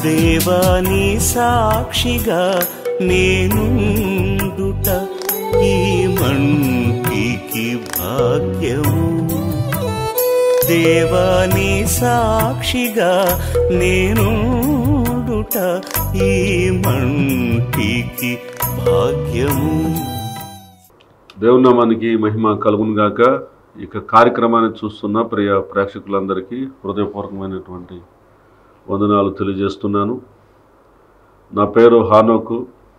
దేవాని సాక్షిగా నేనుండుట ఈ మంటికి భాగ్యము దేవాని సాక్షిగా నేనుండుట ఈ మంటికి భాగ్యము దేవుని నామానికి మహిమ కలుగును గాక ఇక కార్యక్రమాన్ని చూస్తున్న ప్రియ ప్రేక్షకులందరికీ హృదయపూర్వకమైనటువంటి వందనాలు తెలియజేస్తున్నాను నా పేరు హానోకు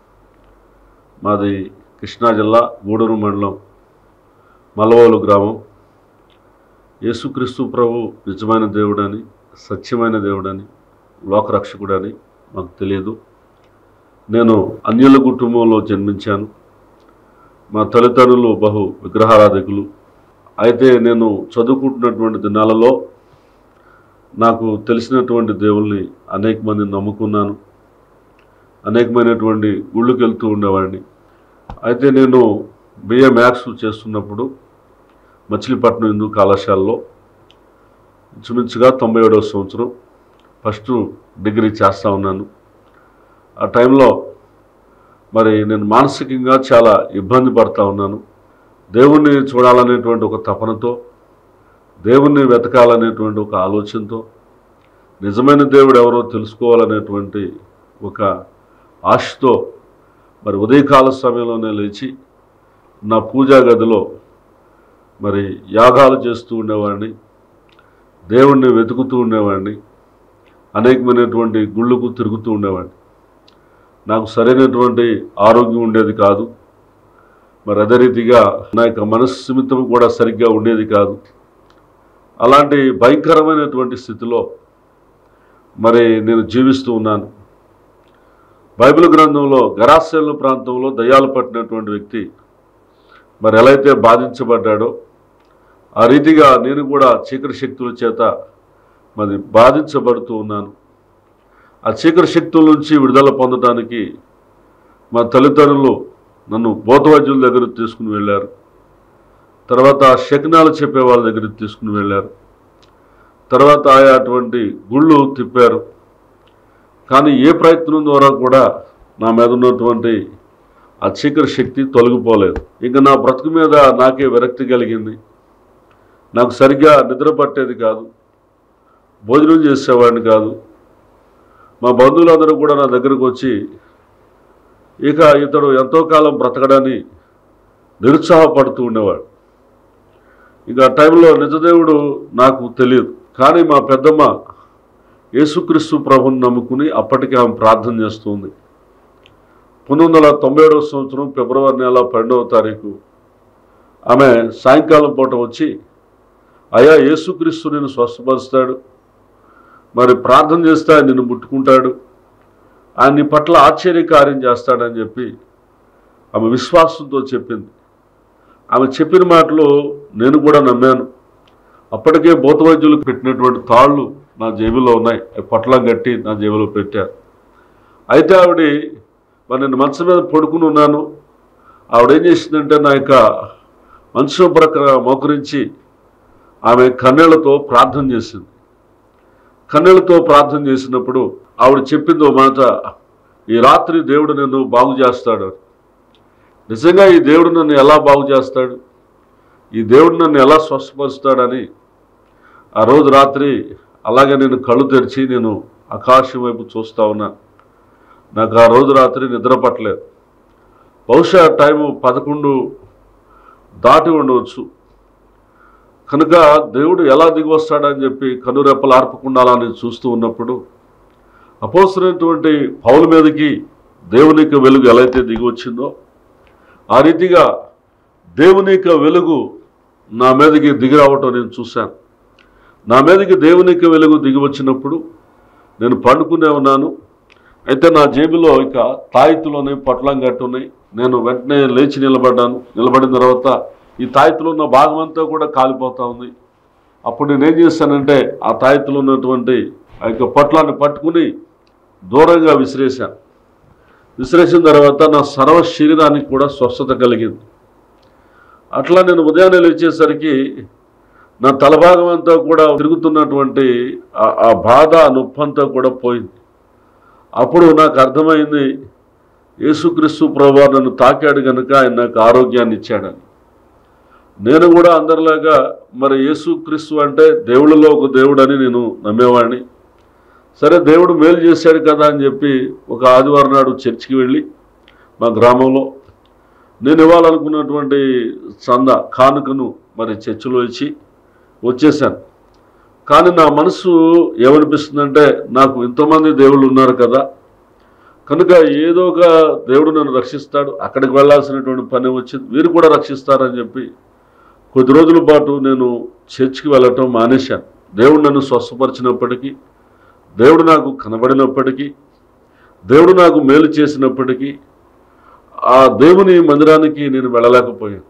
మాది కృష్ణా జిల్లా గూడూరు మండలం మలవోలు గ్రామం యేసుక్రీస్తు ప్రభు నిజమైన దేవుడని సత్యమైన దేవుడని లోకరక్షకుడని మాకు తెలియదు నేను అన్యుల కుటుంబంలో జన్మించాను మా తల్లిదండ్రులు బహు విగ్రహారాధకులు అయితే నేను చదువుకుంటున్నటువంటి దినాలలో నాకు తెలిసినటువంటి దేవుల్ని అనేక మందిని నమ్ముకున్నాను అనేకమైనటువంటి గుళ్ళకి వెళ్తూ ఉండేవాడిని అయితే నేను బిఏ మ్యాథ్స్ చేస్తున్నప్పుడు మచిలీపట్నం హిందూ కళాశాలలో ఇంచుమించుగా తొంభై ఏడవ సంవత్సరం ఫస్ట్ డిగ్రీ చేస్తూ ఉన్నాను ఆ టైంలో మరి నేను మానసికంగా చాలా ఇబ్బంది పడతా ఉన్నాను దేవుణ్ణి చూడాలనేటువంటి ఒక తపనతో దేవుణ్ణి వెతకాలనేటువంటి ఒక ఆలోచనతో నిజమైన దేవుడు ఎవరో తెలుసుకోవాలనేటువంటి ఒక ఆశతో మరి ఉదయకాల సమయంలోనే లేచి నా పూజా గదిలో మరి యాగాలు చేస్తూ ఉండేవాడిని దేవుణ్ణి వెతుకుతూ ఉండేవాడిని అనేకమైనటువంటి గుళ్ళకు తిరుగుతూ ఉండేవాడిని నాకు సరైనటువంటి ఆరోగ్యం ఉండేది కాదు మరి అదే రీతిగా నా యొక్క మనస్సుమితం కూడా సరిగ్గా ఉండేది కాదు అలాంటి భయంకరమైనటువంటి స్థితిలో మరి నేను జీవిస్తూ ఉన్నాను బైబిల్ గ్రంథంలో గరాసేల ప్రాంతంలో దయ్యాలు పట్టినటువంటి వ్యక్తి మరి ఎలా అయితే బాధించబడ్డాడో ఆ రీతిగా నేను కూడా చీకటి శక్తుల చేత మరి బాధించబడుతూ ఉన్నాను ఆ చీకటి శక్తుల నుంచి విడుదల పొందడానికి మా తల్లిదండ్రులు నన్ను బోధవైద్యుల దగ్గరకు తీసుకుని వెళ్ళారు తర్వాత శకనాలు చెప్పే వాళ్ళ దగ్గరికి తీసుకుని వెళ్ళారు తర్వాత ఆయా అటువంటి గుళ్ళు తిప్పారు కానీ ఏ ప్రయత్నం ద్వారా కూడా నా మీద ఉన్నటువంటి ఆ చీకటి శక్తి తొలగిపోలేదు ఇంకా నా బ్రతుకు మీద నాకే విరక్తి కలిగింది నాకు సరిగ్గా నిద్ర పట్టేది కాదు భోజనం చేసేవాడిని కాదు మా బంధువులందరూ కూడా నా దగ్గరకు వచ్చి ఇక ఇతడు ఎంతో కాలం బ్రతకడని నిరుత్సాహపడుతూ ఉండేవాడు ఇక ఆ టైంలో నిజదేవుడు నాకు తెలియదు కానీ మా పెద్దమ్మ యేసుక్రీస్తు ప్రభుని నమ్ముకుని అప్పటికి ఆమె ప్రార్థన చేస్తుంది పంతొమ్మిది వందల తొంభై ఏడవ సంవత్సరం ఫిబ్రవరి నెల పన్నెండవ తారీఖు ఆమె సాయంకాలం పూట వచ్చి అయా యేసుక్రీస్తు నేను స్వస్థపరుస్తాడు మరి ప్రార్థన చేస్తే ఆయన నిన్ను ముట్టుకుంటాడు ఆయన నీ పట్ల ఆశ్చర్య కార్యం చేస్తాడని చెప్పి ఆమె విశ్వాసంతో చెప్పింది ఆమె చెప్పిన మాటలు నేను కూడా నమ్మాను అప్పటికే భూత వైద్యులు పెట్టినటువంటి తాళ్ళు నా జేబులో ఉన్నాయి అవి పొట్లం కట్టి నా జేబులో పెట్టారు అయితే ఆవిడ మరి నేను మంచం మీద పడుకుని ఉన్నాను ఆవిడ ఏం చేసిందంటే నా యొక్క మంచం ప్రకార మోకరించి ఆమె కన్నీళ్లతో ప్రార్థన చేసింది కన్నీళ్లతో ప్రార్థన చేసినప్పుడు ఆవిడ చెప్పింది ఓ మాట ఈ రాత్రి దేవుడు నన్ను బాగు చేస్తాడు నిజంగా ఈ దేవుడు నన్ను ఎలా బాగు చేస్తాడు ఈ దేవుడు నన్ను ఎలా స్వస్థపరుస్తాడని ఆ రోజు రాత్రి అలాగే నేను కళ్ళు తెరిచి నేను ఆకాశం వైపు చూస్తా ఉన్నా నాకు ఆ రోజు రాత్రి నిద్ర పట్టలేదు బహుశా టైము పదకొండు దాటి ఉండవచ్చు కనుక దేవుడు ఎలా దిగి వస్తాడని చెప్పి కనురెప్పలు ఆర్పకుండా అలా నేను చూస్తూ ఉన్నప్పుడు అపోసరైనటువంటి పౌల మీదకి దేవుని యొక్క వెలుగు ఎలా అయితే దిగి వచ్చిందో ఆ రీతిగా దేవుని యొక్క వెలుగు నా మీదకి దిగి రావటం నేను చూశాను నా మీదకి దేవుని యొక్క వెలుగు దిగి వచ్చినప్పుడు నేను పండుకునే ఉన్నాను అయితే నా జేబులో ఇక తాయితులోనే పొట్లం కట్టున్నాయి నేను వెంటనే లేచి నిలబడ్డాను నిలబడిన తర్వాత ఈ తాయితులో ఉన్న భాగం అంతా కూడా కాలిపోతా ఉంది అప్పుడు నేనేం చేశానంటే ఆ తాయితులో ఉన్నటువంటి ఆ యొక్క పొట్లాన్ని పట్టుకుని దూరంగా విసిరేశాను విసిరేసిన తర్వాత నా సర్వ శరీరానికి కూడా స్వస్థత కలిగింది అట్లా నేను ఉదయాన్నే లేచేసరికి నా తలభాగం అంతా కూడా తిరుగుతున్నటువంటి ఆ- ఆ బాధ ఆ నొప్పి అంతా కూడా పోయింది అప్పుడు నాకు అర్థమైంది యేసుక్రీస్తు ప్రభు నన్ను తాకాడు కనుక ఆయన నాకు ఆరోగ్యాన్ని ఇచ్చాడని నేను కూడా అందరిలాగా మరి యేసుక్రీస్తు అంటే దేవుళ్ళలో ఒక దేవుడు అని నేను నమ్మేవాడిని సరే దేవుడు మేలు చేశాడు కదా అని చెప్పి ఒక ఆదివారం నాడు చర్చికి వెళ్ళి మా గ్రామంలో నేను ఇవ్వాలనుకున్నటువంటి చంద కానుకను మరి చర్చిలో ఇచ్చి వచ్చేసాను కానీ నా మనసు ఏమనిపిస్తుందంటే నాకు ఇంతమంది దేవుళ్ళు ఉన్నారు కదా కనుక ఏదో ఒక దేవుడు నన్ను రక్షిస్తాడు అక్కడికి వెళ్ళాల్సినటువంటి పని వచ్చింది వీరు కూడా రక్షిస్తారని చెప్పి కొద్ది రోజుల పాటు నేను చర్చికి వెళ్ళటం మానేశాను దేవుడు నన్ను స్వస్థపరిచినప్పటికీ దేవుడు నాకు కనబడినప్పటికీ దేవుడు నాకు మేలు చేసినప్పటికీ ఆ దేవుని మందిరానికి నేను వెళ్ళలేకపోయాను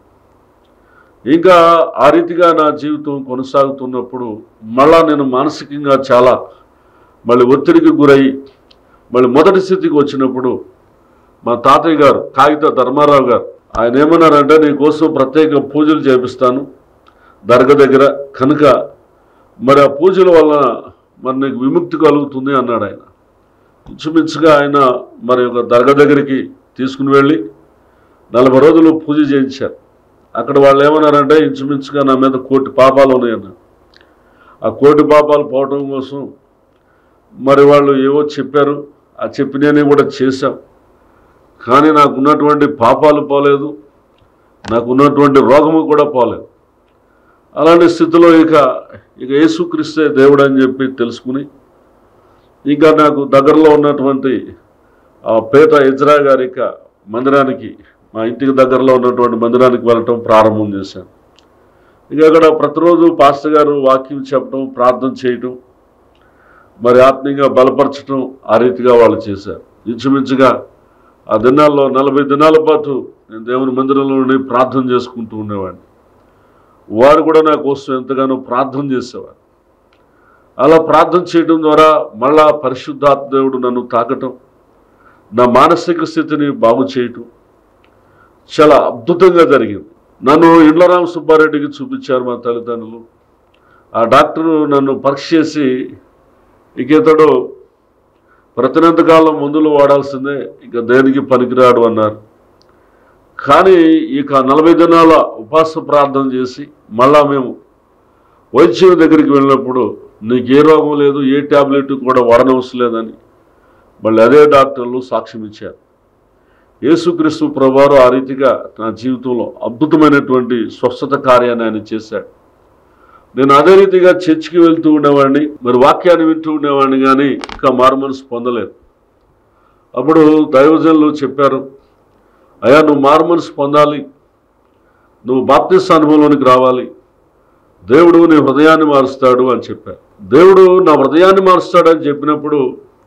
ఇంకా ఆ రీతిగా నా జీవితం కొనసాగుతున్నప్పుడు మళ్ళా నేను మానసికంగా చాలా మళ్ళీ ఒత్తిడికి గురై మళ్ళీ మొదటి స్థితికి వచ్చినప్పుడు మా తాతయ్య గారు కాగిత ధర్మారావు గారు ఆయన ఏమన్నారంటే నీ కోసం ప్రత్యేక పూజలు చేపిస్తాను దర్గా దగ్గర కనుక మరి ఆ పూజల వల్ల మరి నీకు విముక్తి కలుగుతుంది అన్నాడు ఆయన ఇంచుమించుగా ఆయన మరి ఒక దర్గా దగ్గరికి తీసుకుని వెళ్ళి నలభై రోజులు పూజ చేయించారు అక్కడ వాళ్ళు ఏమన్నారంటే ఇంచుమించుగా నా మీద కోటి పాపాలు ఉన్నాయన్నారు ఆ కోటి పాపాలు పోవటం కోసం మరి వాళ్ళు ఏవో చెప్పారు ఆ చెప్పినవి కూడా చేశాం కానీ నాకు ఉన్నటువంటి పాపాలు పోలేదు నాకు ఉన్నటువంటి రోగము కూడా పోలేదు అలాంటి స్థితిలో ఇక ఇక యేసుక్రీస్తే దేవుడు అని చెప్పి తెలుసుకుని ఇంకా నాకు దగ్గరలో ఉన్నటువంటి ఆ పేట ఇజ్రా గారి ఇక మందిరానికి మా ఇంటికి దగ్గరలో ఉన్నటువంటి మందిరానికి వెళ్ళటం ప్రారంభం చేశాను ఇక అక్కడ ప్రతిరోజు పాస్టర్ గారు వాక్యం చెప్పడం ప్రార్థన చేయటం మరి ఆత్మీయంగా బలపరచడం ఆ రీతిగా వాళ్ళు చేశారు ఇంచుమించుగా ఆ దినాల్లో నలభై దినాల పాటు నేను దేవుని మందిరంలో ఉండి ప్రార్థన చేసుకుంటూ ఉండేవాడిని వారు కూడా నా కోసం ఎంతగానో ప్రార్థన చేసేవారు అలా ప్రార్థన చేయడం ద్వారా మళ్ళా పరిశుద్ధాత్మ దేవుడు నన్ను తాకటం నా మానసిక స్థితిని బాగు చేయటం చాలా అద్భుతంగా జరిగింది నన్ను ఇండ్లరామ సుబ్బారెడ్డికి చూపించారు మా తల్లిదండ్రులు ఆ డాక్టరు నన్ను పరీక్ష చేసి ఇక ఇతడు ప్రతినంతకాలం మందులు వాడాల్సిందే ఇక దేనికి పనికిరాడు అన్నారు కానీ ఇక నలభై దినాల ఉపాస ప్రార్థన చేసి మళ్ళా మేము వైద్యుని దగ్గరికి వెళ్ళినప్పుడు నీకు ఏ రోగం లేదు ఏ ట్యాబ్లెట్ కూడా వాడనవసరం లేదని మళ్ళీ అదే డాక్టర్లు సాక్ష్యం ఇచ్చారు యేసుక్రీస్తు ప్రభువారు ఆ రీతిగా నా జీవితంలో అద్భుతమైనటువంటి స్వస్థత కార్యాన్ని ఆయన చేశాడు నేను అదే రీతిగా చర్చికి వెళ్తూ ఉండేవాడిని మరి వాక్యాన్ని వింటూ ఉండేవాడిని కానీ ఇంకా మారుమనసు పొందలేదు అప్పుడు దైవజనులు చెప్పారు అయ్యా నువ్వు మారుమనసు పొందాలి నువ్వు బాప్తిస్ అనుభవంలోనికి రావాలి దేవుడు నీ హృదయాన్ని మారుస్తాడు అని చెప్పారు దేవుడు నా హృదయాన్ని మారుస్తాడు అని చెప్పినప్పుడు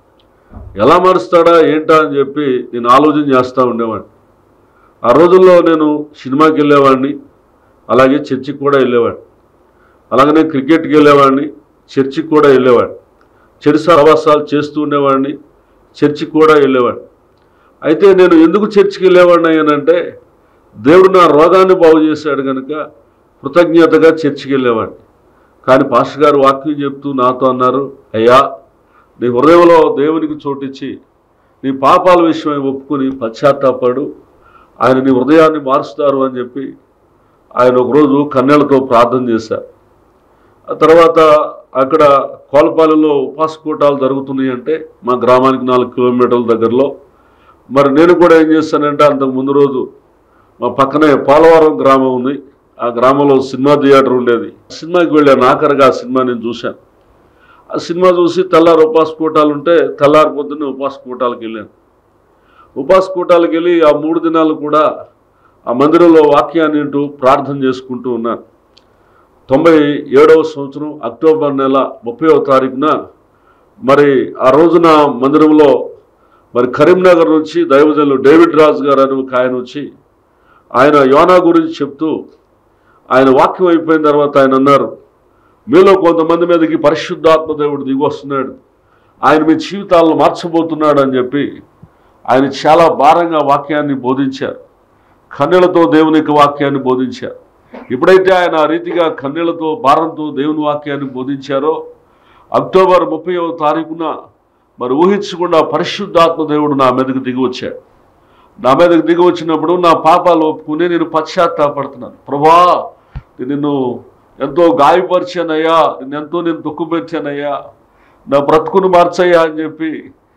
ఎలా మారుస్తాడా ఏంటా అని చెప్పి నేను ఆలోచన చేస్తూ ఉండేవాడిని ఆ రోజుల్లో నేను సినిమాకి వెళ్ళేవాడిని అలాగే చర్చికి కూడా వెళ్ళేవాడిని అలాగనే క్రికెట్కి వెళ్ళేవాడిని చర్చికి కూడా వెళ్ళేవాడిని చర్చ సహవాసాలు చేస్తూ ఉండేవాడిని చర్చికి కూడా వెళ్ళేవాడిని అయితే నేను ఎందుకు చర్చికి వెళ్ళేవాడిని అయ్యానంటే దేవుడు నా రోగాన్ని బాగు చేశాడు కనుక కృతజ్ఞతగా చర్చికి వెళ్ళేవాడిని కానీ పాస్టర్ గారు వాక్యం చెప్తూ నాతో అన్నారు అయ్యా నీ హృదయంలో దేవునికి చోటిచ్చి నీ పాపాల విషయమై ఒప్పుకుని పశ్చాత్తాపడు ఆయన నీ హృదయాన్ని మారుస్తారు అని చెప్పి ఆయన ఒకరోజు కన్నెలతో ప్రార్థన చేశారు ఆ తర్వాత అక్కడ కోలపాలెంలో ఉపాస కూటాలు జరుగుతున్నాయి అంటే మా గ్రామానికి నాలుగు కిలోమీటర్ల దగ్గరలో మరి నేను కూడా ఏం చేశానంటే అంతకు ముందు రోజు మా పక్కనే పోలవరం గ్రామం ఉంది ఆ గ్రామంలో సినిమా థియేటర్ ఉండేది సినిమాకి వెళ్ళాను ఆఖరిగా ఆ సినిమా నేను చూశాను ఆ సినిమా చూసి తెల్లారి ఉపాస కూటాలు ఉంటే తెల్లారి పొద్దున్నే ఉపాస కూటాలకు వెళ్ళాను ఉపాస కూటాలకు వెళ్ళి ఆ మూడు దినాలు కూడా ఆ మందిరంలో వాక్యాన్ని వింటూ ప్రార్థన చేసుకుంటూ ఉన్నాను తొంభై ఏడవ సంవత్సరం అక్టోబర్ నెల ముప్పైవ తారీఖున మరి ఆ రోజున మందిరంలో మరి కరీంనగర్ నుంచి దైవజనులు డేవిడ్ రాజు గారు అని ఒక ఆయన వచ్చి ఆయన యోనా గురించి చెప్తూ ఆయన వాక్యం అయిపోయిన తర్వాత ఆయన అన్నారు మీలో కొంతమంది మీదకి పరిశుద్ధాత్మ దేవుడు దిగి వస్తున్నాడు ఆయన మీ జీవితాలను మార్చబోతున్నాడు అని చెప్పి ఆయన చాలా భారంగా వాక్యాన్ని బోధించారు కన్నెలతో దేవుని యొక్క వాక్యాన్ని బోధించారు ఎప్పుడైతే ఆయన ఆ రీతిగా కన్నెలతో భారంతో దేవుని వాక్యాన్ని బోధించారో అక్టోబర్ ముప్పైవ తారీఖున మరి ఊహించకుండా పరిశుద్ధాత్మ దేవుడు నా మీదకి దిగి వచ్చాడు నా మీదకి దిగి వచ్చినప్పుడు నా పాపాలు ఒప్పుకుని నేను పశ్చాత్తాపడుతున్నాను ప్రభా నేను నిన్ను ఎంతో గాయపరిచానయ్యా నిన్ను ఎంతో నేను దుఃఖపెట్టానయ్యా నా బ్రతుకును మార్చయ్యా అని చెప్పి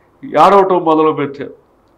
ఏడవటం మొదలుపెట్టాను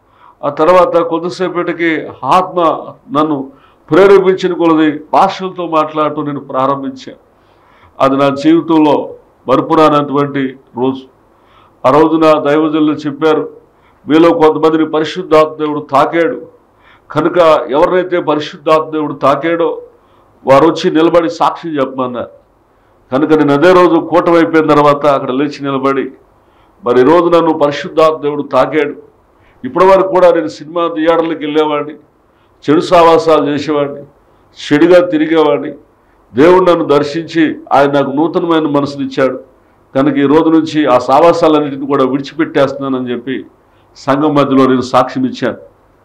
ఆ తర్వాత కొద్దిసేపటికి ఆత్మ నన్ను ప్రేరేపించిన కొలది భాషలతో మాట్లాడటం నేను ప్రారంభించాను అది నా జీవితంలో మరుపురానటువంటి రోజు ఆ రోజున దైవజనులు చెప్పారు మీలో కొంతమందిని పరిశుద్ధాత్మ దేవుడు తాకాడు కనుక ఎవరినైతే పరిశుద్ధాత్మ దేవుడు తాకాడో వారు వచ్చి నిలబడి సాక్షి చెప్పమన్నారు కనుక నేను అదే రోజు కూటమి అయిపోయిన తర్వాత అక్కడ లేచి నిలబడి మరి ఈ రోజు నన్ను పరిశుద్ధాత్మ దేవుడు తాకాడు ఇప్పటి వరకు కూడా నేను సినిమా థియేటర్లకు వెళ్ళేవాడిని చెడు సావాసాలు చేసేవాడిని చెడుగా తిరిగేవాడిని దేవుడు నన్ను దర్శించి ఆయన నాకు నూతనమైన మనసునిచ్చాడు కనుక ఈ రోజు నుంచి ఆ సావాసాలన్నింటిని కూడా విడిచిపెట్టేస్తున్నానని చెప్పి సంఘం మధ్యలో నేను సాక్ష్యం ఇచ్చాను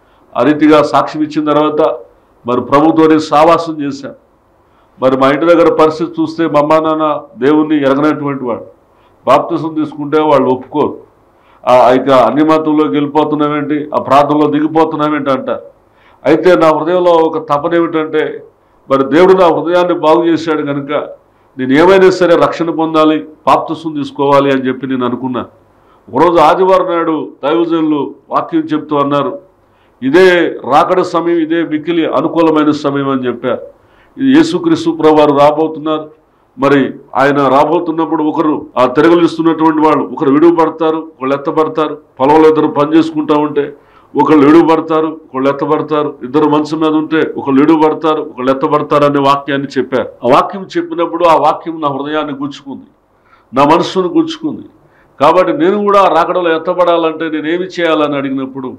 ఆ రీతిగా సాక్ష్యం ఇచ్చిన తర్వాత మరి ప్రభుతో నేను సావాసం చేశాను మరి మా ఇంటి దగ్గర పరిస్థితి చూస్తే మా అమ్మా నాన్న దేవుణ్ణి ఎరగనటువంటి వాడు బాప్తిసం తీసుకుంటే వాళ్ళు ఒప్పుకోరు ఆ ఇక అన్ని మతంలోకి వెళ్ళిపోతున్నామేంటి ఆ ప్రాంతంలో దిగిపోతున్నామేంటి అంటారు అయితే నా హృదయంలో ఒక తపన ఏమిటంటే మరి దేవుడు నా హృదయాన్ని బాగు చేశాడు కనుక నేను ఏమైనా సరే రక్షణ పొందాలి బాప్తిసం తీసుకోవాలి అని చెప్పి నేను అనుకున్నా ఒకరోజు ఆదివారం నాడు దైవజనులు వాక్యం చెప్తూ అన్నారు ఇదే రాకడ సమయం ఇదే మిక్కిలి అనుకూలమైన సమయం అని చెప్పారు ఇది యేసుక్రీస్తు ప్రభువారు రాబోతున్నారు మరి ఆయన రాబోతున్నప్పుడు ఒకరు ఆ తిరగలిస్తున్నటువంటి వాళ్ళు ఒకరు విడువబడతారు ఒకళ్ళు ఎత్తబడతారు పొలంలో ఇద్దరు పని చేసుకుంటా ఉంటే ఒకళ్ళు విడువబడతారు ఒకళ్ళు ఎత్తబడతారు ఇద్దరు మనసు మీద ఉంటే ఒకళ్ళు విడువబడతారు ఒకళ్ళు ఎత్తబడతారు అనే వాక్యాన్ని చెప్పారు ఆ వాక్యం చెప్పినప్పుడు ఆ వాక్యం నా హృదయాన్ని గుచ్చుకుంది నా మనస్సును గుచ్చుకుంది కాబట్టి నేను కూడా ఆ రాకడలో ఎత్తబడాలంటే నేను ఏమి చేయాలని అడిగినప్పుడు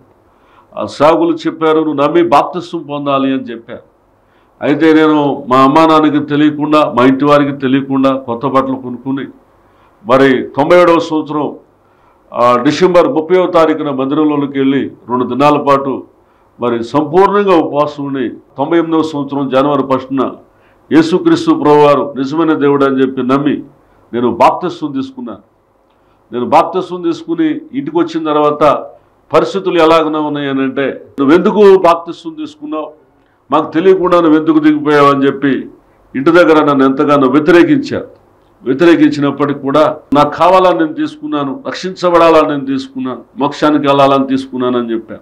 ఆ సాగులు చెప్పారు నువ్వు నమ్మి బాప్తిస్వం పొందాలి అని చెప్పారు అయితే నేను మా అమ్మా నాన్నకి తెలియకుండా మా ఇంటి వారికి తెలియకుండా కొత్త బట్టలు కొనుక్కుని మరి తొంభై ఏడవ సంవత్సరం ఆ, డిసెంబర్ ముప్పైవ తారీఖున మందిరంలోకి వెళ్ళి రెండు దినాల పాటు మరి సంపూర్ణంగా ఉపవాసం ఉండి తొంభై ఎనిమిదవ సంవత్సరం జనవరి ఫస్ట్న యేసుక్రీస్తు ప్రభువారు నిజమైన దేవుడు అని చెప్పి నమ్మి నేను బాప్తిస్వం తీసుకున్నాను నేను బాప్తిస్వం తీసుకుని ఇంటికి వచ్చిన తర్వాత పరిస్థితులు ఎలాగనే ఉన్నాయని అంటే నువ్వెందుకు బాప్తిస్వం తీసుకున్నావు మాకు తెలియకుండా నువ్వు ఎందుకు దిగిపోయావు అని చెప్పి ఇంటి దగ్గర నన్ను ఎంతగానో వ్యతిరేకించారు వ్యతిరేకించినప్పటికీ కూడా నాకు కావాలని నేను తీసుకున్నాను రక్షించబడాలని నేను తీసుకున్నాను మోక్షానికి వెళ్ళాలని తీసుకున్నానని చెప్పాను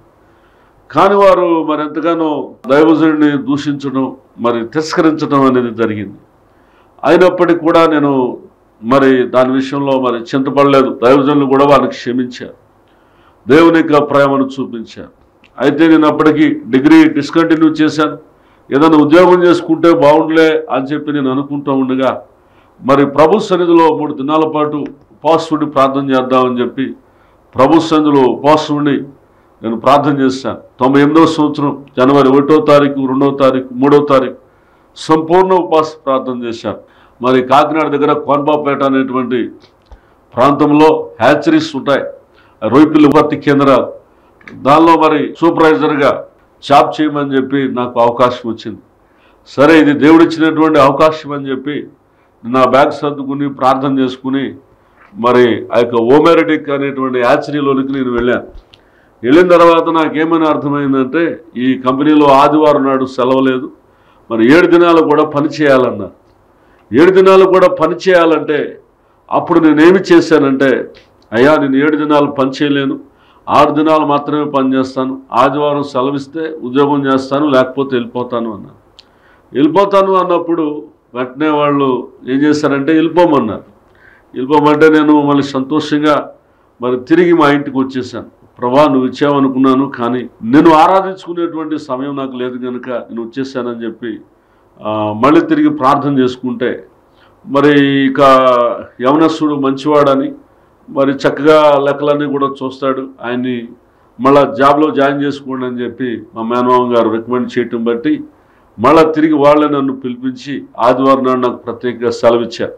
కానీ వారు మరి ఎంతగానో దైవజుడిని దూషించడం మరి తిరస్కరించడం అనేది జరిగింది అయినప్పటికీ కూడా నేను మరి దాని విషయంలో మరి చింతపడలేదు దైవజనులు కూడా వారికి క్షమించారు దేవుని యొక్క ప్రేమను చూపించారు అయితే నేను అప్పటికి డిగ్రీ డిస్కంటిన్యూ చేశాను ఏదైనా ఉద్యోగం చేసుకుంటే బాగుండలే అని చెప్పి నేను అనుకుంటూ ఉండగా మరి ప్రభు సన్నిధిలో మూడు దినాల పాటు ఉపవాసుడి ప్రార్థన చేద్దామని చెప్పి ప్రభు సన్నిధిలో ఉపవాసుడిని నేను ప్రార్థన చేశాను తొంభై ఎనిమిదవ సంవత్సరం జనవరి ఒకటో తారీఖు రెండవ తారీఖు మూడవ తారీఖు సంపూర్ణ ఉపవాస ప్రార్థన చేశాను మరి కాకినాడ దగ్గర కోన్బాపేట అనేటువంటి ప్రాంతంలో హ్యాచరీస్ ఉంటాయి రొయ్యపిల్లి ఉత్పత్తి కేంద్రాలు దానిలో మరి సూపర్వైజర్గా జాబ్ చేయమని చెప్పి నాకు అవకాశం వచ్చింది సరే ఇది దేవుడిచ్చినటువంటి అవకాశం అని చెప్పి నా బ్యాగ్ సర్దుకుని ప్రార్థన చేసుకుని మరి ఆ యొక్క ఓమెరటిక్ అనేటువంటి యాచరీలోనికి నేను వెళ్ళాను వెళ్ళిన తర్వాత నాకేమైనా అర్థమైందంటే ఈ కంపెనీలో ఆదివారం నాడు సెలవు లేదు మరి ఏడు దినాలు కూడా పని చేయాలన్నారు ఏడు దినాలు కూడా పని చేయాలంటే అప్పుడు నేనేమి చేశానంటే అయ్యా నేను ఏడు దినాలు పని చేయలేను ఆరు దినాలు మాత్రమే పని చేస్తాను ఆదివారం సెలవిస్తే ఉద్యోగం చేస్తాను లేకపోతే వెళ్ళిపోతాను అన్నాను వెళ్ళిపోతాను అన్నప్పుడు వెంటనే వాళ్ళు ఏం చేశారంటే వెళ్ళిపోమన్నారు వెళ్ళిపోమంటే నేను మళ్ళీ సంతోషంగా మరి తిరిగి మా ఇంటికి వచ్చేసాను ప్రభా నువ్వు ఇచ్చావనుకున్నాను కానీ నేను ఆరాధించుకునేటువంటి సమయం నాకు లేదు కనుక నేను వచ్చేసానని చెప్పి ఆ, మళ్ళీ తిరిగి ప్రార్థన చేసుకుంటే మరి ఇక యవనస్సుడు మంచివాడని మరి చక్కగా లెక్కలన్నీ కూడా చూస్తాడు ఆయన్ని మళ్ళా జాబ్లో జాయిన్ చేసుకోండి అని చెప్పి మా మేనమామ గారు రికమెండ్ చేయటం బట్టి మళ్ళా తిరిగి వాళ్ళే నన్ను పిలిపించి ఆదివారం నాడు నాకు ప్రత్యేకంగా సెలవిచ్చారు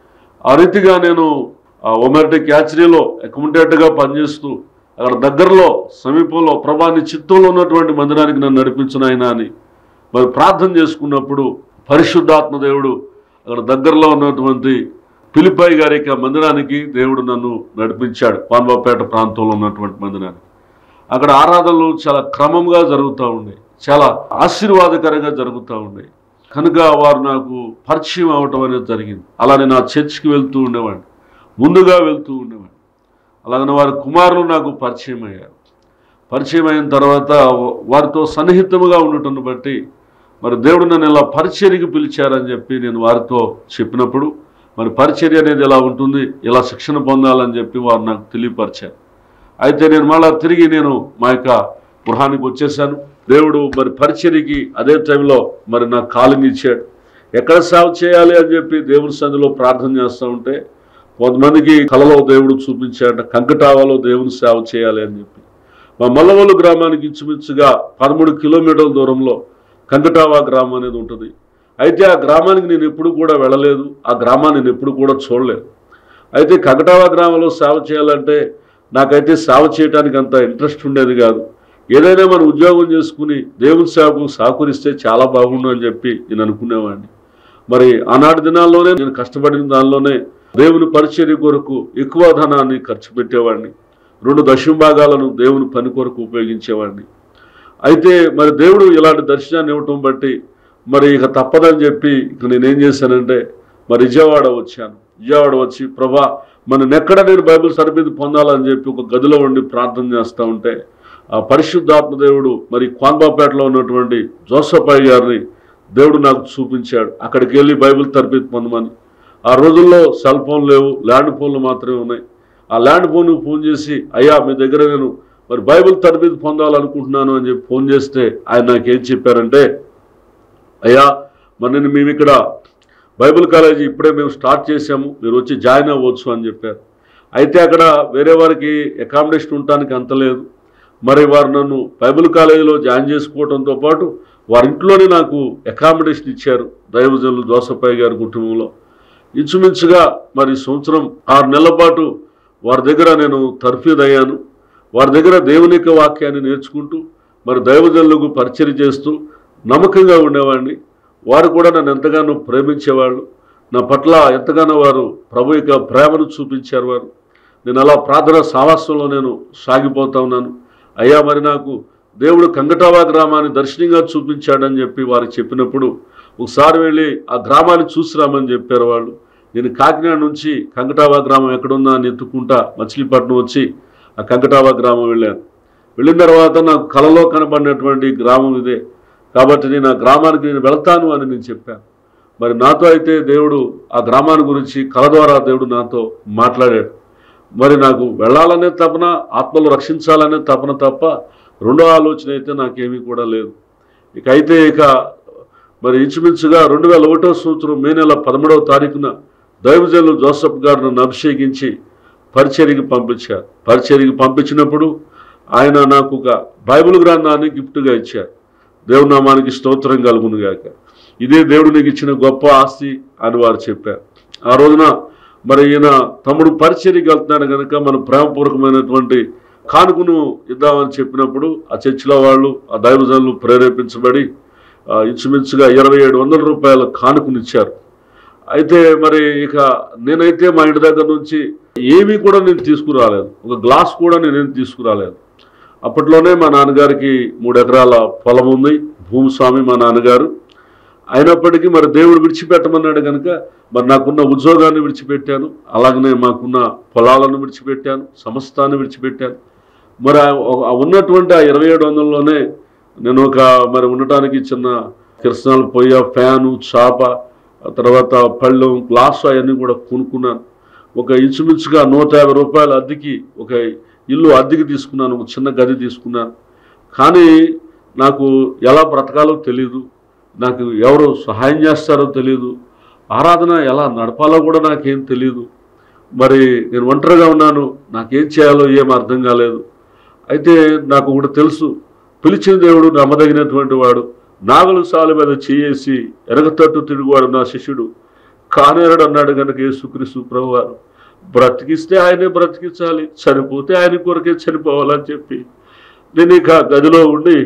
ఆ రీతిగా నేను ఒమెరటిక్ యాచరీలో అకౌంటెంట్గా పనిచేస్తూ అక్కడ దగ్గరలో సమీపంలో ప్రభాని చిత్తంలో ఉన్నటువంటి మందిరానికి నన్ను నడిపించిన ఆయన అని మరి ప్రార్థన చేసుకున్నప్పుడు పరిశుద్ధాత్మ దేవుడు అక్కడ దగ్గరలో ఉన్నటువంటి పిలిపాయి గారి యొక్క మందిరానికి దేవుడు నన్ను నడిపించాడు పాన్బాపేట ప్రాంతంలో ఉన్నటువంటి మందిరానికి అక్కడ ఆరాధనలు చాలా క్రమంగా జరుగుతూ ఉన్నాయి చాలా ఆశీర్వాదకరంగా జరుగుతూ ఉన్నాయి కనుక వారు నాకు పరిచయం అవటం అనేది జరిగింది అలానే నా చర్చికి వెళ్తూ ఉండేవాడిని ముందుగా వెళ్తూ ఉండేవాడిని అలాగనే వారి కుమారులు నాకు పరిచయం అయ్యారు పరిచయం అయిన తర్వాత వారితో సన్నిహితముగా ఉండటం బట్టి మరి దేవుడు నన్ను ఇలా పరిచర్యకి పిలిచారని చెప్పి నేను వారితో చెప్పినప్పుడు మరి పరిచర్య అనేది ఎలా ఉంటుంది ఇలా శిక్షణ పొందాలని చెప్పి వారు నాకు తెలియపరిచారు అయితే నేను మళ్ళా తిరిగి నేను మా యొక్క గృహానికి వచ్చేసాను దేవుడు మరి పరిచర్యకి అదే టైంలో మరి నాకు కాలింగ్ ఇచ్చాడు ఎక్కడ సేవ చేయాలి అని చెప్పి దేవుని సంధిలో ప్రార్థన చేస్తూ ఉంటే కొంతమందికి కలలో దేవుడు చూపించాడు కంకటావాలో దేవుని సేవ చేయాలి అని చెప్పి మా మల్లవల్లు గ్రామానికి ఇంచుమించుగా పదమూడు కిలోమీటర్ల దూరంలో కంకటావా గ్రామం అనేది ఉంటుంది అయితే ఆ గ్రామానికి నేను ఎప్పుడు కూడా వెళ్ళలేదు ఆ గ్రామాన్ని నేను ఎప్పుడు కూడా చూడలేదు అయితే కంకటావా గ్రామంలో సేవ చేయాలంటే నాకైతే సేవ చేయడానికి అంత ఇంట్రెస్ట్ ఉండేది కాదు ఏదైనా మనం ఉద్యోగం చేసుకుని దేవుని సేవకు సహకరిస్తే చాలా బాగుండు అని చెప్పి నేను అనుకునేవాడిని మరి ఆనాటి దినాల్లోనే నేను కష్టపడిన దానిలోనే దేవుని పరిచర్య కొరకు ఎక్కువ ధనాన్ని ఖర్చు పెట్టేవాడిని రెండు దశమ భాగాలను దేవుని పని కొరకు ఉపయోగించేవాడిని అయితే మరి దేవుడు ఇలాంటి దర్శనాన్ని ఇవ్వటం బట్టి మరి ఇక తప్పదని చెప్పి ఇక నేనేం చేశానంటే మరి విజయవాడ వచ్చాను విజయవాడ వచ్చి ప్రభా మన ఎక్కడ నేను బైబిల్ సరిపేది పొందాలని చెప్పి ఒక గదిలో ఉండి ప్రార్థన చేస్తూ ఉంటే ఆ పరిశుద్ధాత్మ దేవుడు మరి క్వాన్బాపేటలో ఉన్నటువంటి జోసఫాయి గారిని దేవుడు నాకు చూపించాడు అక్కడికి వెళ్ళి బైబిల్ తరబితి పొందమని ఆ రోజుల్లో సెల్ ఫోన్ లేవు ల్యాండ్ ఫోన్లు మాత్రమే ఉన్నాయి ఆ ల్యాండ్ ఫోన్ ఫోన్ చేసి అయ్యా మీ దగ్గర నేను మరి బైబిల్ తరబితి పొందాలనుకుంటున్నాను అని చెప్పి ఫోన్ చేస్తే ఆయన నాకేం చెప్పారంటే అయ్యా మరి నేను మేము ఇక్కడ బైబిల్ కాలేజీ ఇప్పుడే మేము స్టార్ట్ చేసాము మీరు వచ్చి జాయిన్ అవ్వచ్చు అని చెప్పారు అయితే అక్కడ వేరే వారికి అకామిడేషన్ ఉండటానికి అంత లేదు మరి వారు నన్ను బైబిల్ కాలేజీలో జాయిన్ చేసుకోవడంతో పాటు వారి ఇంట్లోనే నాకు అకామిడేషన్ ఇచ్చారు దైవజనులు జోసఫాయి గారి కుటుంబంలో ఇంచుమించుగా మరి సంవత్సరం ఆరు నెలల పాటు వారి దగ్గర నేను తర్ఫీద్ అయ్యాను వారి దగ్గర దేవుని యొక్క వాక్యాన్ని నేర్చుకుంటూ మరి దైవజనులకు పరిచయం చేస్తూ నమ్మకంగా ఉండేవాడిని వారు కూడా నన్ను ఎంతగానో ప్రేమించేవాళ్ళు నా పట్ల ఎంతగానో వారు ప్రభు యొక్క ప్రేమను చూపించారు వారు నేను అలా ప్రార్థన సావాసంలో నేను సాగిపోతా ఉన్నాను అయ్యా మరి నాకు దేవుడు కంగటావా గ్రామాన్ని దర్శనంగా చూపించాడని చెప్పి వారికి చెప్పినప్పుడు ఒకసారి వెళ్ళి ఆ గ్రామాన్ని చూసి రామని చెప్పారు వాళ్ళు నేను కాకినాడ నుంచి కంకటావా గ్రామం ఎక్కడుందా అని ఎత్తుకుంటా మచిలీపట్నం వచ్చి ఆ కంకటావా గ్రామం వెళ్ళాను వెళ్ళిన తర్వాత నాకు కలలో కనబడినటువంటి గ్రామం ఇదే కాబట్టి నేను ఆ గ్రామానికి నేను వెళ్తాను అని నేను చెప్పాను మరి నాతో అయితే దేవుడు ఆ గ్రామాన్ని గురించి కళ ద్వారా దేవుడు నాతో మాట్లాడాడు మరి నాకు వెళ్ళాలనే తపన ఆత్మలు రక్షించాలనే తపన తప్ప రెండో ఆలోచన అయితే నాకేమీ కూడా లేదు ఇక అయితే ఇక మరి ఇంచుమించుగా రెండు వేల ఒకటో సంవత్సరం మే నెల పదమూడవ తారీఖున దైవజనులు జోసఫ్ గారు నన్ను అభిషేకించి పరిచర్యకి పంపించారు పరిచర్యకి పంపించినప్పుడు ఆయన నాకు ఒక బైబిల్ గ్రంథాన్ని గిఫ్ట్గా ఇచ్చారు దేవుని నామానికి స్తోత్రం కలుగును గాక ఇదే దేవుడు నీకు ఇచ్చిన గొప్ప ఆస్తి అని వారు చెప్పారు ఆ రోజున మరి ఈయన తమ్ముడు పరిచర్యకి వెళ్తున్నాడు కనుక మన ప్రేమపూర్వకమైనటువంటి కానుకను ఇద్దామని చెప్పినప్పుడు ఆ చర్చిలో వాళ్ళు ఆ దైవజనులు ప్రేరేపించబడి ఆ, ఇంచుమించుగా ఇరవై ఏడు వందల రూపాయల కానుకనిచ్చారు అయితే మరి ఇక నేనైతే మా ఇంటి దగ్గర నుంచి ఏమీ కూడా నేను తీసుకురాలేదు ఒక గ్లాస్ కూడా నేనేం తీసుకురాలేదు అప్పట్లోనే మా నాన్నగారికి మూడు ఎకరాల పొలం ఉంది భూమిస్వామి మా నాన్నగారు అయినప్పటికీ మరి దేవుడు విడిచిపెట్టమన్నాడు కనుక మరి నాకున్న ఉద్యోగాన్ని విడిచిపెట్టాను అలాగనే మాకున్న పొలాలను విడిచిపెట్టాను సమస్తాన్ని విడిచిపెట్టాను మరి ఆ- ఆ ఉన్నటువంటి ఆ ఇరవై ఏడు వందలలోనే నేను ఒక మరి ఉండటానికి చిన్న కిరసనాలు పొయ్య ఫ్యాను చాప ఆ తర్వాత పళ్ళు గ్లాసు అవన్నీ కూడా కొనుక్కున్నాను ఒక ఇంచుమించుగా నూట యాభై రూపాయల అద్దెకి ఒక ఇల్లు అద్దెకి తీసుకున్నాను ఒక చిన్న గది తీసుకున్నాను కానీ నాకు ఎలా బ్రతకాలో తెలియదు నాకు ఎవరు సహాయం చేస్తారో తెలియదు ఆరాధన ఎలా నడపాలో కూడా నాకేం తెలియదు మరి నేను ఒంటరిగా ఉన్నాను నాకేం చేయాలో ఏం అర్థం కాలేదు అయితే నాకు ఒకటి తెలుసు పిలిచిన దేవుడు నమ్మదగినటువంటి వాడు నాగలు సాల మీద చేయేసి ఎరగతట్టు తిరుగువాడు నా శిష్యుడు కానేరడు అన్నాడు కనుక యేసుక్రీస్తు ప్రభువారు బ్రతికిస్తే ఆయనే బ్రతికించాలి చనిపోతే ఆయన కొరకే చనిపోవాలని చెప్పి నేను ఇక గదిలో ఉండి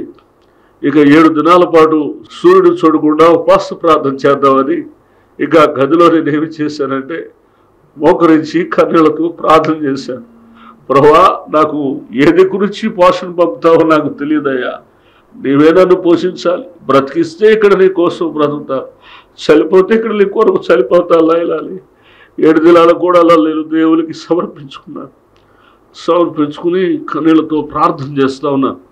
ఇక ఏడు దినాల పాటు సూర్యుడు చూడకుండా ఉపవాస ప్రార్థన చేద్దామని ఇక గదిలో నేను ఏమి చేశానంటే మోకరించి కన్నీళ్లతో ప్రార్థన చేశాను ప్రభా నాకు ఏది గురించి పోషణ పంపుతావో నాకు తెలియదయ్యా నీవే నన్ను పోషించాలి బ్రతికిస్తే ఇక్కడ నీ కోసం బ్రతుకుతా చనిపోతే ఇక్కడ నీ కొరకు చనిపోతా లైలాలి ఏడు దినాల కూడా అలా నేను దేవునికి సమర్పించుకున్నాను సమర్పించుకుని కన్నీళ్లతో ప్రార్థన చేస్తా ఉన్నాను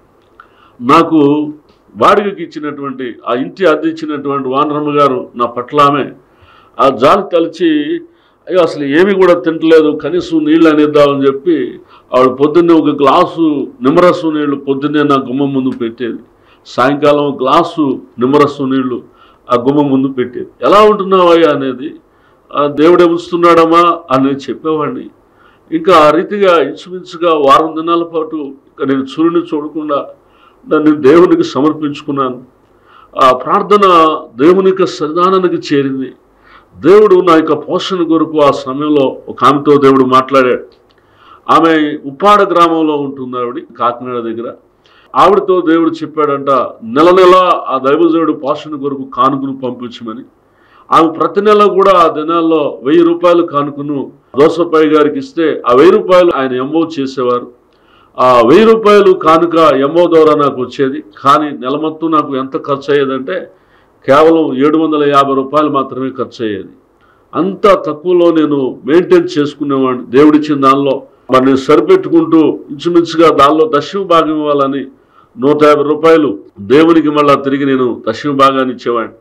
నాకు వాడికి ఇచ్చినటువంటి ఆ ఇంటి అద్దె ఇచ్చినటువంటి వానరమ్మ గారు నా పట్ల ఆమె ఆ జాలి తలిచి అయ్యో అసలు ఏమీ కూడా తింటలేదు కనీసం నీళ్ళు అనేద్దామని చెప్పి ఆవిడ పొద్దున్నే ఒక గ్లాసు నిమ్మరసం నీళ్లు పొద్దున్నే నా గుమ్మం ముందు పెట్టేది సాయంకాలం ఒక గ్లాసు నిమ్మరసం నీళ్లు ఆ గుమ్మం ముందు పెట్టేది ఎలా ఉంటున్నావయ్యా అనేది ఆ దేవుడే ఉంచుతున్నాడమ్మా అనేది చెప్పేవాడిని ఇంకా ఆ రీతిగా ఇంచుమించుగా వారం దినాల పాటు ఇక నేను సూర్యుని చూడకుండా నన్ను దేవునికి సమర్పించుకున్నాను ఆ ప్రార్థన దేవుని యొక్క సన్నిధానానికి చేరింది దేవుడు నా యొక్క పోషణ కొరకు ఆ సమయంలో ఒక ఆమెతో దేవుడు మాట్లాడాడు ఆమె ఉప్పాడ గ్రామంలో ఉంటుంది ఆవిడ కాకినాడ దగ్గర ఆవిడతో దేవుడు చెప్పాడంట నెల నెల ఆ దైవజనుడు పోషణ కొరకు కానుకను పంపించమని ఆమె ప్రతి నెల కూడా ఆ దినాల్లో వెయ్యి రూపాయలు కానుకను దోసపై గారికి ఇస్తే ఆ వెయ్యి రూపాయలు ఆయన ఎంఓ చేసేవారు ఆ వెయ్యి రూపాయలు కానుక ఎంఓ ద్వారా నాకు వచ్చేది కానీ నెల మొత్తం నాకు ఎంత ఖర్చు అయ్యేదంటే కేవలం ఏడు వందల యాభై రూపాయలు మాత్రమే ఖర్చు అయ్యేది అంత తక్కువలో నేను మెయింటైన్ చేసుకునేవాడిని దేవుడిచ్చిన దానిలో మరి నేను సరిపెట్టుకుంటూ ఇంచుమించుగా దానిలో దశమ భాగం ఇవ్వాలని నూట యాభై రూపాయలు దేవునికి మళ్ళా తిరిగి నేను దశమ భాగాన్ని ఇచ్చేవాడిని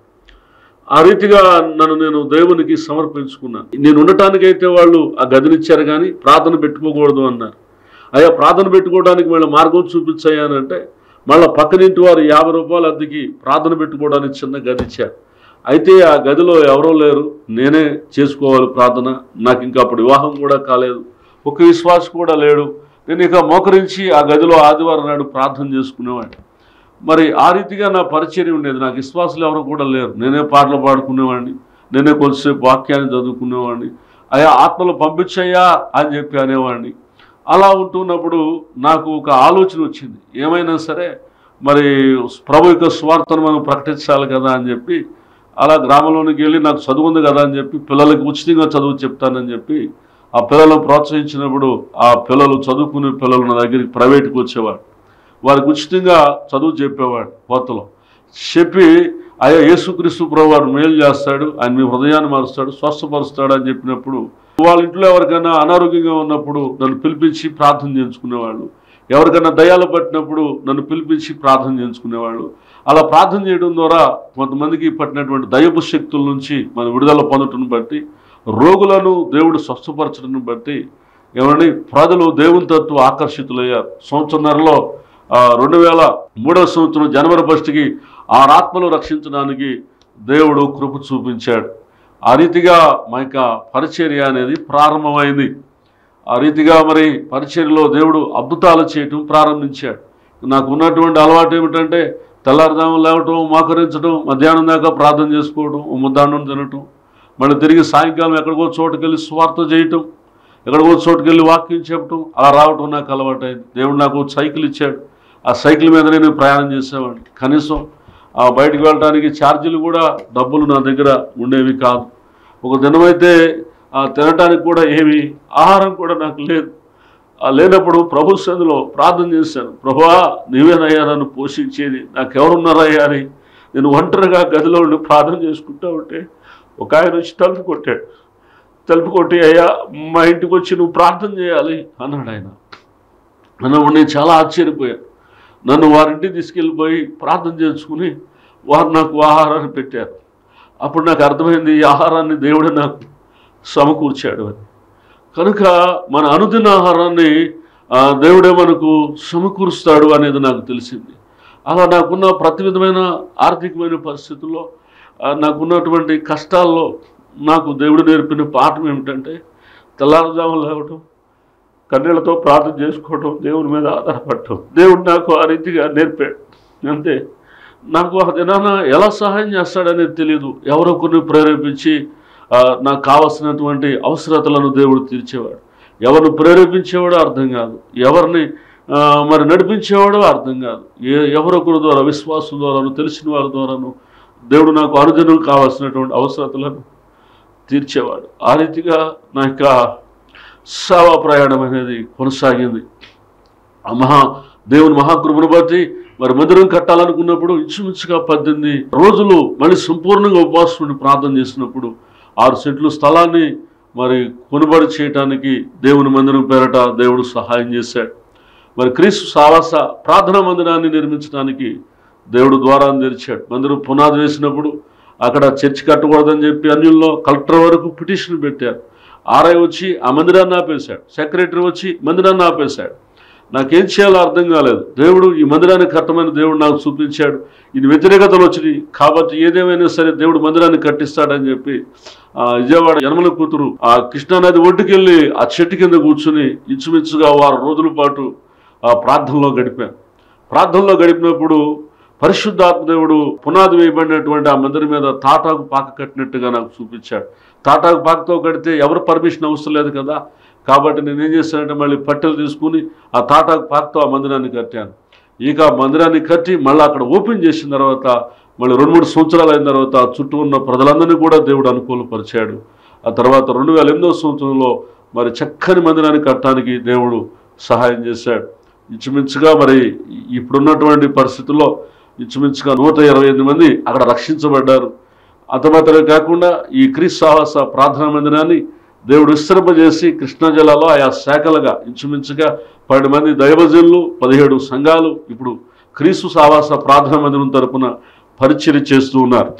ఆ రీతిగా నన్ను నేను దేవునికి సమర్పించుకున్నాను నేను ఉండటానికైతే వాళ్ళు ఆ గదినిచ్చారు కానీ ప్రార్థన పెట్టుకోకూడదు అన్నారు అయ్యా ప్రార్థన పెట్టుకోవడానికి మళ్ళీ మార్గం చూపించాయనంటే మళ్ళీ పక్కనింటి వారు యాభై రూపాయలు అద్దెకి ప్రార్థన పెట్టుకోవడానికి చిన్న గది ఇచ్చారు అయితే ఆ గదిలో ఎవరో లేరు నేనే చేసుకోవాలి ప్రార్థన నాకు ఇంకా అప్పుడు వివాహం కూడా కాలేదు ఒక విశ్వాసం కూడా లేడు నేను ఇక మోకరించి ఆ గదిలో ఆదివారం నాడు ప్రార్థన చేసుకునేవాడిని మరి ఆ రీతిగా నా పరిచర్య ఉండేది నాకు విశ్వాసులు ఎవరు కూడా లేరు నేనే పాటలు పాడుకునేవాడిని నేనే కొంచెంసేపు వాక్యాన్ని చదువుకునేవాడిని అయ్యా ఆత్మలు పంపించయ్యా అని చెప్పి అనేవాడిని అలా ఉంటున్నప్పుడు నాకు ఒక ఆలోచన వచ్చింది ఏమైనా సరే మరి ప్రభు యొక్క స్వార్థను మనం ప్రకటించాలి కదా అని చెప్పి అలా గ్రామంలోనికి వెళ్ళి నాకు చదువు ఉంది కదా అని చెప్పి పిల్లలకి ఉచితంగా చదువు చెప్తానని చెప్పి ఆ పిల్లలను ప్రోత్సహించినప్పుడు ఆ పిల్లలు చదువుకునే పిల్లలు నా దగ్గరికి ప్రైవేట్కి వచ్చేవాడు వారికి ఉచితంగా చదువు చెప్పేవాడు కోతలో చెప్పి అయ్యా యేసుక్రీస్తు ప్రభు వాడు మేలు చేస్తాడు ఆయన మీ హృదయాన్ని మారుస్తాడు స్వస్థపరుస్తాడు అని చెప్పినప్పుడు వాళ్ళ ఇంట్లో ఎవరికైనా అనారోగ్యంగా ఉన్నప్పుడు నన్ను పిలిపించి ప్రార్థన చేయించుకునేవాళ్ళు ఎవరికైనా దయాలు పట్టినప్పుడు నన్ను పిలిపించి ప్రార్థన చేయించుకునేవాళ్ళు అలా ప్రార్థన చేయడం ద్వారా కొంతమందికి పట్టినటువంటి దైవ శక్తుల నుంచి మన విడుదల పొందటం బట్టి రోగులను దేవుడు స్వస్థపరచడం బట్టి ఏమండి ప్రజలు దేవుని తత్వ ఆకర్షితులయ్యారు సంవత్సరంలో ఆ, రెండు వేల మూడవ సంవత్సరం జనవరి ఫస్ట్కి ఆరు ఆత్మలు రక్షించడానికి దేవుడు కృప చూపించాడు ఆ రీతిగా మా యొక్క పరిచర్య అనేది ప్రారంభమైంది ఆ రీతిగా మరి పరిచర్యలో దేవుడు అద్భుతాలు చేయటం ప్రారంభించాడు నాకు ఉన్నటువంటి అలవాటు ఏమిటంటే తెల్లారుదాము లేవటం మోకరించడం మధ్యాహ్నం దాకా ప్రార్థన చేసుకోవడం ఓ ముద్దాన్నం తినటం మళ్ళీ తిరిగి సాయంకాలం ఎక్కడికో చోటుకెళ్ళి స్వార్థ చేయటం ఎక్కడికో చోటుకెళ్ళి వాక్యం చెప్పటం అలా రావటం నాకు అలవాటైంది దేవుడు నాకు ఒక సైకిల్ ఇచ్చాడు ఆ సైకిల్ మీద నేను ప్రయాణం చేసేవాడిని కనీసం ఆ బయటికి వెళ్ళడానికి ఛార్జీలు కూడా డబ్బులు నా దగ్గర ఉండేవి కాదు ఒక దినమైతే ఆ తినటానికి కూడా ఏమి ఆహారం కూడా నాకు లేదు ఆ లేనప్పుడు ప్రభు సన్నిధిలో ప్రార్థన చేశాను ప్రభువా నీవేనయ్యా నన్ను పోషించేది నాకెవరున్నారయ్యా అని నేను ఒంటరిగా గదిలో ఉండి ప్రార్థన చేసుకుంటా ఉంటే ఒక ఆయన వచ్చి తలుపు కొట్టాడు తలుపు కొట్టి అయ్యా మా ఇంటికి వచ్చి నువ్వు ప్రార్థన చేయాలి అన్నాడు ఆయన అన్నప్పుడు నేను చాలా ఆశ్చర్యపోయాను నన్ను వారింటికి తీసుకెళ్ళిపోయి ప్రార్థన చేసుకుని వారు నాకు ఆహారాన్ని పెట్టారు అప్పుడు నాకు అర్థమైంది ఈ ఆహారాన్ని దేవుడు నాకు సమకూర్చాడు అని కనుక మన అనుదిన ఆహారాన్ని ఆ, దేవుడే మనకు సమకూరుస్తాడు అనేది నాకు తెలిసింది అలా నాకున్న ప్రతి విధమైన ఆర్థికమైన పరిస్థితుల్లో ఆ, నాకున్నటువంటి కష్టాల్లో నాకు దేవుడు నేర్పిన పాఠం ఏమిటంటే తెల్లారుజామున లేవటం కన్నీళ్లతో ప్రార్థన చేసుకోవటం దేవుని మీద ఆధారపడటం దేవుడు నాకు ఆ రీతిగా నేర్పాడు అంతే నాకు ఆ దినాన ఎలా సహాయం చేస్తాడనేది తెలియదు ఎవరో కొన్ని ప్రేరేపించి ఆ, నాకు కావలసినటువంటి అవసరతలను దేవుడు తీర్చేవాడు ఎవరిని ప్రేరేపించేవాడో అర్థం కాదు ఎవరిని ఆ, మరి నడిపించేవాడో అర్థం కాదు ఏ ఎవరొకరి ద్వారా విశ్వాసం ద్వారాను తెలిసిన వారి ద్వారాను దేవుడు నాకు అనుదినం కావాల్సినటువంటి అవసరతలను తీర్చేవాడు ఆ రీతిగా నా యొక్క సేవా ప్రయాణం అనేది కొనసాగింది ఆ మహా దేవుని మహాకృపను బట్టి మరి మందిరం కట్టాలనుకున్నప్పుడు ఇంచుమించుగా పద్దెనిమిది రోజులు మళ్ళీ సంపూర్ణంగా ఉపవాసం ఉండి ప్రార్థన చేసినప్పుడు ఆరు సెంట్లు స్థలాన్ని మరి కొనుబడి చేయటానికి దేవుని మందిరం పేరట దేవుడు సహాయం చేశాడు మరి క్రీస్తు సావాస ప్రార్థనా మందిరాన్ని నిర్మించడానికి దేవుడు ద్వారాన్ని తెరిచాడు మందిరం పునాది వేసినప్పుడు అక్కడ చర్చి కట్టకూడదని చెప్పి అన్యుల్లో కలెక్టర్ వరకు పిటిషన్ పెట్టారు ఆర్ఐ వచ్చి ఆ మందిరాన్ని ఆపేశాడు సెక్రటరీ వచ్చి మందిరాన్ని ఆపేశాడు నాకేం చేయాలో అర్థం కాలేదు దేవుడు ఈ మందిరాన్ని కట్టమని దేవుడు నాకు చూపించాడు ఇది వ్యతిరేకతలు వచ్చినాయి కాబట్టి ఏదేమైనా సరే దేవుడు మందిరాన్ని కట్టిస్తాడని చెప్పి ఆ విజయవాడ యనమల కూతురు ఆ కృష్ణానది ఒడ్డుకెళ్ళి ఆ చెట్టు కింద కూర్చుని ఇంచుమించుగా వారం రోజుల పాటు ఆ ప్రార్థనలో గడిపాను ప్రార్థనలో గడిపినప్పుడు పరిశుద్ధాత్మ దేవుడు పునాది వేయబడినటువంటి ఆ మందిరం మీద తాటాకు పాక కట్టినట్టుగా నాకు చూపించాడు తాటాకు పాకతో కడితే ఎవరు పర్మిషన్ అవసరం లేదు కదా కాబట్టి నేను ఏం చేశానంటే మళ్ళీ పట్టెలు తీసుకుని ఆ తాటాకు పాకతో ఆ మందిరాన్ని కట్టాను ఇక ఆ మందిరాన్ని కట్టి మళ్ళీ అక్కడ ఓపెన్ చేసిన తర్వాత మళ్ళీ రెండు మూడు సంవత్సరాలు అయిన తర్వాత ఆ చుట్టూ ఉన్న ప్రజలందరినీ కూడా దేవుడు అనుకూలపరిచాడు ఆ తర్వాత రెండు వేల ఎనిమిదవ సంవత్సరంలో మరి చక్కని మందిరాన్ని కట్టడానికి దేవుడు సహాయం చేశాడు ఇంచుమించుగా మరి ఇప్పుడున్నటువంటి పరిస్థితుల్లో ఇంచుమించుగా నూట ఇరవై ఎనిమిది మంది అక్కడ రక్షించబడ్డారు అంతమాత్రమే కాకుండా ఈ క్రీస్తు సాహస ప్రార్థనా మందిరాన్ని దేవుడు విస్తరింపజేసి కృష్ణా జిల్లాలో ఆయా శాఖలుగా ఇంచుమించుగా పన్నెండు మంది దైవజనులు పదిహేడు సంఘాలు ఇప్పుడు క్రీస్తు సావాస ప్రార్థనా మందిరం తరపున పరిచర్య చేస్తూ ఉన్నారు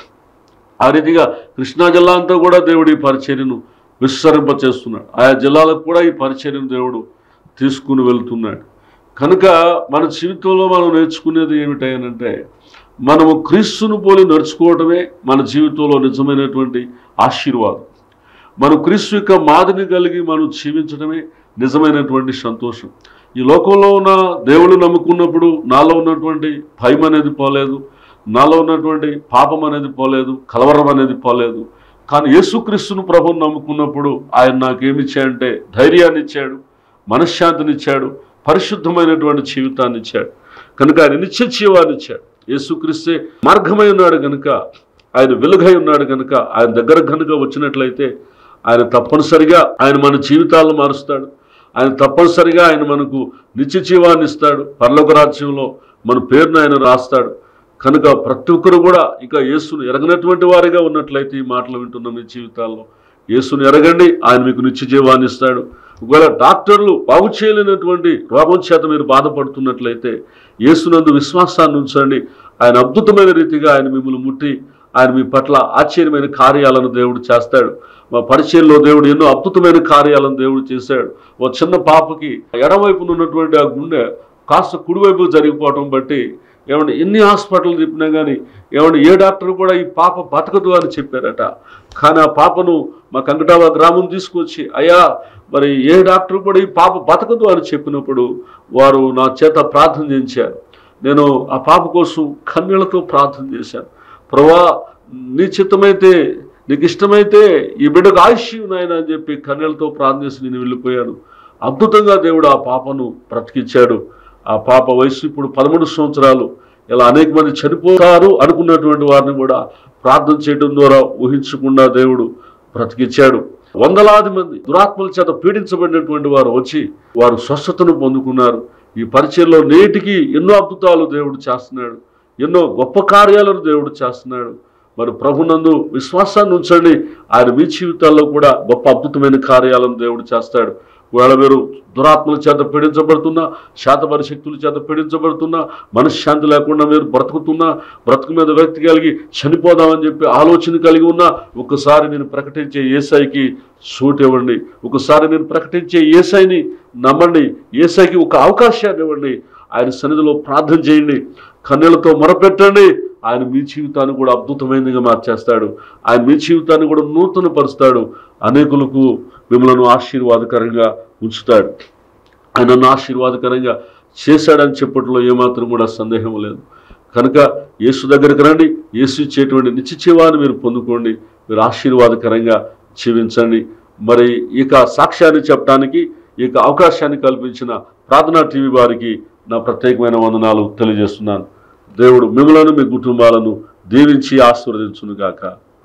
ఆ రీతిగా కృష్ణా జిల్లా అంతా కూడా దేవుడు ఈ పరిచర్యను విస్తరింపచేస్తున్నాడు ఆయా జిల్లాలకు కూడా ఈ పరిచర్యను దేవుడు తీసుకుని వెళ్తున్నాడు కనుక మన జీవితంలో మనం నేర్చుకునేది ఏమిటంటే మనము క్రీస్తును పోలి నడుచుకోవటమే మన జీవితంలో నిజమైనటువంటి ఆశీర్వాదం మనం క్రీస్తు యొక్క మాదిని కలిగి మనం జీవించడమే నిజమైనటువంటి సంతోషం ఈ లోకంలో ఉన్న దేవుడు నమ్ముకున్నప్పుడు నాలో ఉన్నటువంటి భయం అనేది పోలేదు నాలో ఉన్నటువంటి పాపం అనేది పోలేదు కలవరం అనేది పోలేదు కానీ యేసుక్రీస్తును ప్రభుని నమ్ముకున్నప్పుడు ఆయన నాకేమి ఇచ్చాడంటే ధైర్యాన్ని ఇచ్చాడు మనశ్శాంతిని ఇచ్చాడు పరిశుద్ధమైనటువంటి జీవితాన్ని ఇచ్చాడు కనుక ఆయన నిత్య జీవాన్ని ఇచ్చాడు యేసుక్రీస్తే మార్గమై ఉన్నాడు కనుక ఆయన వెలుగై ఉన్నాడు కనుక ఆయన దగ్గర కనుక వచ్చినట్లయితే ఆయన తప్పనిసరిగా ఆయన మన జీవితాలను మారుస్తాడు ఆయన తప్పనిసరిగా ఆయన మనకు నిత్య జీవాన్ని ఇస్తాడు పర్లోక రాజ్యంలో మన పేరును ఆయన రాస్తాడు కనుక ప్రతి ఒక్కరు కూడా ఇక యేసును ఎరగనటువంటి వారిగా ఉన్నట్లయితే ఈ మాటలు వింటున్న మీ జీవితాల్లో యేసును ఎరగండి ఆయన మీకు నిత్య జీవాన్ని ఇస్తాడు ఒకవేళ డాక్టర్లు బాగు చేయలేనటువంటి రోగం చేత మీరు బాధపడుతున్నట్లయితే యేసునందు విశ్వాసాన్ని ఉంచండి ఆయన అద్భుతమైన రీతిగా ఆయన మిమ్మల్ని ముట్టి ఆయన మీ పట్ల ఆశ్చర్యమైన కార్యాలను దేవుడు చేస్తాడు మా పరిచయంలో దేవుడు ఎన్నో అద్భుతమైన కార్యాలను దేవుడు చేశాడు ఓ చిన్న పాపకి ఎడవైపున ఉన్నటువంటి ఆ గుండె కాస్త కుడివైపు జరిగిపోవటం బట్టి ఏమంటే ఎన్ని హాస్పిటల్ చెప్పినా కానీ ఏమంటే ఏ డాక్టర్ కూడా ఈ పాప బతకదు అని చెప్పారట కానీ ఆ పాపను మా కంకటావ గ్రామం తీసుకొచ్చి అయ్యా మరి ఏ డాక్టర్ కూడా ఈ పాప బతకదు అని చెప్పినప్పుడు వారు నా చేత ప్రార్థన చేయించారు నేను ఆ పాప కోసం కన్నీళ్లతో ప్రార్థన చేశాను ప్రభా నీ చిత్తమైతే నీకు ఇష్టమైతే ఈ బిడ్డకు ఆయుష్ నాయన అని చెప్పి కన్నీళ్లతో ప్రార్థన చేసి నేను వెళ్ళిపోయాను అద్భుతంగా దేవుడు ఆ పాపను బ్రతికిచ్చాడు ఆ పాప వయసు ఇప్పుడు పదమూడు సంవత్సరాలు ఇలా అనేక మంది చనిపోతారు అనుకున్నటువంటి వారిని కూడా ప్రార్థన చేయడం ద్వారా ఊహించకుండా దేవుడు బ్రతికిచ్చాడు వందలాది మంది దురాత్మల చేత పీడించబడినటువంటి వారు వచ్చి వారు స్వస్థతను పొందుకున్నారు ఈ పరిచయంలో నేటికి ఎన్నో అద్భుతాలు దేవుడు చేస్తున్నాడు ఎన్నో గొప్ప కార్యాలను దేవుడు చేస్తున్నాడు మరి ప్రభునందు విశ్వాసాన్ని ఉంచండి ఆయన మీ జీవితాల్లో కూడా గొప్ప అద్భుతమైన కార్యాలను దేవుడు చేస్తాడు ఒకవేళ మీరు దురాత్మల చేత పీడించబడుతున్నా శాతపరి శక్తుల చేత పీడించబడుతున్నా మనశ్శాంతి లేకుండా మీరు బ్రతుకుతున్నా బ్రతుకు మీద వ్యక్తి కలిగి చనిపోదామని చెప్పి ఆలోచన కలిగి ఉన్నా ఒకసారి నేను ప్రకటించే ఏసైకి సూట్ ఇవ్వండి ఒకసారి నేను ప్రకటించే ఏసైని నమ్మండి ఏసైకి ఒక అవకాశాన్ని ఇవ్వండి ఆయన సన్నిధిలో ప్రార్థన చేయండి కన్నెలతో మొరపెట్టండి ఆయన మీ జీవితాన్ని కూడా అద్భుతమైనదిగా మార్చేస్తాడు ఆయన మీ జీవితాన్ని కూడా నూతన పరుస్తాడు అనేకులకు మిమ్మల్ని ఆశీర్వాదకరంగా ఉంచుతాడు ఆయన నన్ను ఆశీర్వాదకరంగా చేశాడని చెప్పట్లో ఏమాత్రం కూడా సందేహం లేదు కనుక యేసు దగ్గరికి రండి యేసు ఇచ్చేటువంటి నిత్య జీవాన్ని మీరు పొందుకోండి మీరు ఆశీర్వాదకరంగా జీవించండి మరి ఇక సాక్ష్యాన్ని చెప్పడానికి ఇక అవకాశాన్ని కల్పించిన ప్రార్థనా టీవీ వారికి నా ప్రత్యేకమైన వందనాలు తెలియజేస్తున్నాను దేవుడు మిమ్మలను మీ కుటుంబాలను దీవించి ఆశీర్వదించును గాక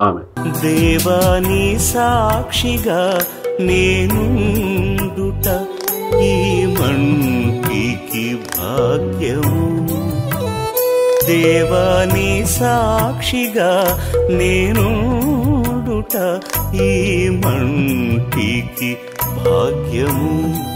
ఆమె దేవాని సాక్షిగా నేనుండుట ఈ మంటికి భాగ్యము దేవాని సాక్షిగా నేనుండుట ఈ మంటికి భాగ్యము